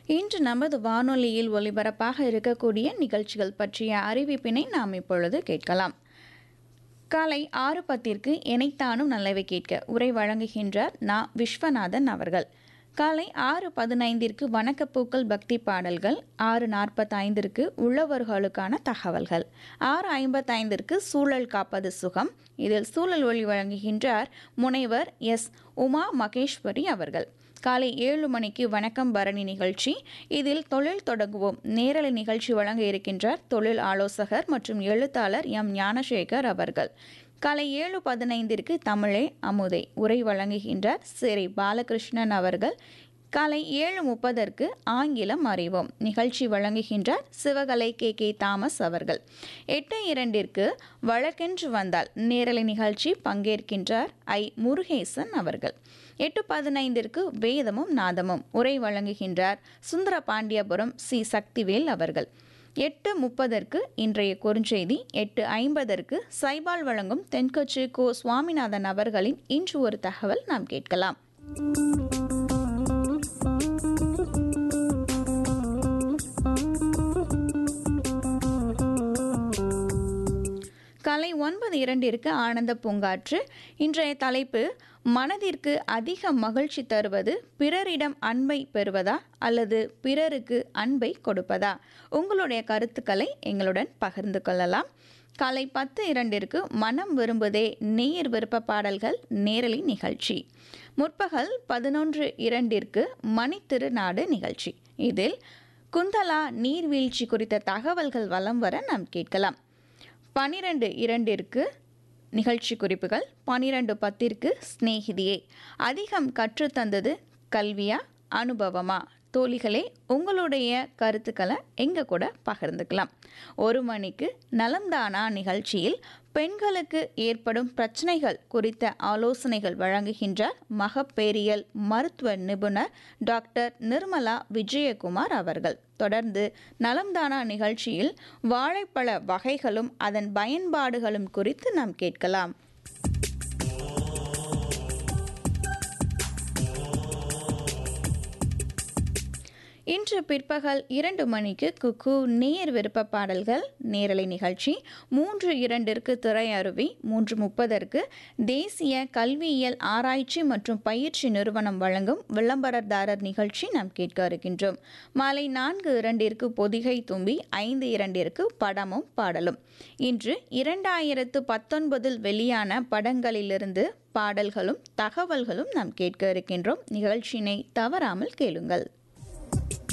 இன்று நமது வானொலியில் ஒலிபரப்பாக இருக்கக்கூடிய நிகழ்ச்சிகள் பற்றிய அறிவிப்பினை நாம் இப்பொழுது கேட்கலாம் காலை ஆறு பத்திற்கு எனைத்தானும் நல்லவை கேட்க உரை வழங்குகின்றார் நா விஸ்வநாதன் அவர்கள் காலை ஆறு பதினைந்திற்கு வணக்கப்பூக்கள் பக்தி பாடல்கள் ஆறு நாற்பத்தைந்திற்கு உள்ளவர்களுக்கான தகவல்கள் ஆறு ஐம்பத்தைந்திற்கு சூழல் காப்பது சுகம் இதில் சூழல் ஒளி வழங்குகின்றார் முனைவர் எஸ் உமா மகேஸ்வரி அவர்கள் காலை ஏழு மணிக்கு வணக்கம் பரணி நிகழ்ச்சி இதில் தொழில் தொடங்குவோம் நேரலை நிகழ்ச்சி வழங்க இருக்கின்றார் தொழில் ஆலோசகர் மற்றும் எழுத்தாளர் எம் ஞானசேகர் அவர்கள் காலை ஏழு பதினைந்திற்கு தமிழே அமுதை உரை வழங்குகின்றார் சிறை பாலகிருஷ்ணன் அவர்கள் காலை ஏழு முப்பதற்கு ஆங்கிலம் அறிவோம் நிகழ்ச்சி வழங்குகின்றார் சிவகலை கே கே தாமஸ் அவர்கள் எட்டு இரண்டிற்கு வழக்கென்று வந்தால் நேரலை நிகழ்ச்சி பங்கேற்கின்றார் ஐ முருகேசன் அவர்கள் எட்டு பதினைந்திற்கு வேதமும் நாதமும் உரை வழங்குகின்றார் சுந்தர பாண்டியபுரம் சி சக்திவேல் அவர்கள் எட்டு முப்பதற்கு இன்றைய குறுஞ்செய்தி எட்டு ஐம்பதற்கு சைபால் வழங்கும் தென்கட்சி கோ சுவாமிநாதன் அவர்களின் இன்று ஒரு தகவல் நாம் கேட்கலாம் காலை ஒன்பது இரண்டிற்கு ஆனந்த பூங்காற்று இன்றைய தலைப்பு மனதிற்கு அதிக மகிழ்ச்சி தருவது பிறரிடம் அன்பை பெறுவதா அல்லது பிறருக்கு அன்பை கொடுப்பதா உங்களுடைய கருத்துக்களை எங்களுடன் பகிர்ந்து கொள்ளலாம் காலை பத்து இரண்டிற்கு மனம் விரும்புதே நேர் விருப்ப பாடல்கள் நேரலை நிகழ்ச்சி முற்பகல் பதினொன்று இரண்டிற்கு மணித்திருநாடு நிகழ்ச்சி இதில் குந்தலா நீர்வீழ்ச்சி குறித்த தகவல்கள் வலம் வர நாம் கேட்கலாம் பனிரெண்டு இரண்டிற்கு நிகழ்ச்சி குறிப்புகள் பனிரெண்டு பத்திற்கு ஸ்நேகிதியே அதிகம் கற்றுத்தந்தது கல்வியா அனுபவமா தோழிகளே உங்களுடைய கருத்துக்களை எங்க கூட பகிர்ந்துக்கலாம் ஒரு மணிக்கு நலம்தானா நிகழ்ச்சியில் பெண்களுக்கு ஏற்படும் பிரச்சனைகள் குறித்த ஆலோசனைகள் வழங்குகின்றார் மகப்பேரியல் மருத்துவ நிபுணர் டாக்டர் நிர்மலா விஜயகுமார் அவர்கள் தொடர்ந்து நலம்தானா நிகழ்ச்சியில் வாழைப்பழ வகைகளும் அதன் பயன்பாடுகளும் குறித்து நாம் கேட்கலாம் இன்று பிற்பகல் இரண்டு மணிக்கு குக்கு நேர் விருப்ப பாடல்கள் நேரலை நிகழ்ச்சி மூன்று இரண்டிற்கு திரையருவி மூன்று முப்பதற்கு தேசிய கல்வியியல் ஆராய்ச்சி மற்றும் பயிற்சி நிறுவனம் வழங்கும் விளம்பரதாரர் நிகழ்ச்சி நாம் கேட்க இருக்கின்றோம் மாலை நான்கு இரண்டிற்கு பொதிகை தும்பி ஐந்து இரண்டிற்கு படமும் பாடலும் இன்று இரண்டாயிரத்து பத்தொன்பதில் வெளியான படங்களிலிருந்து பாடல்களும் தகவல்களும் நாம் கேட்க இருக்கின்றோம் நிகழ்ச்சியினை தவறாமல் கேளுங்கள்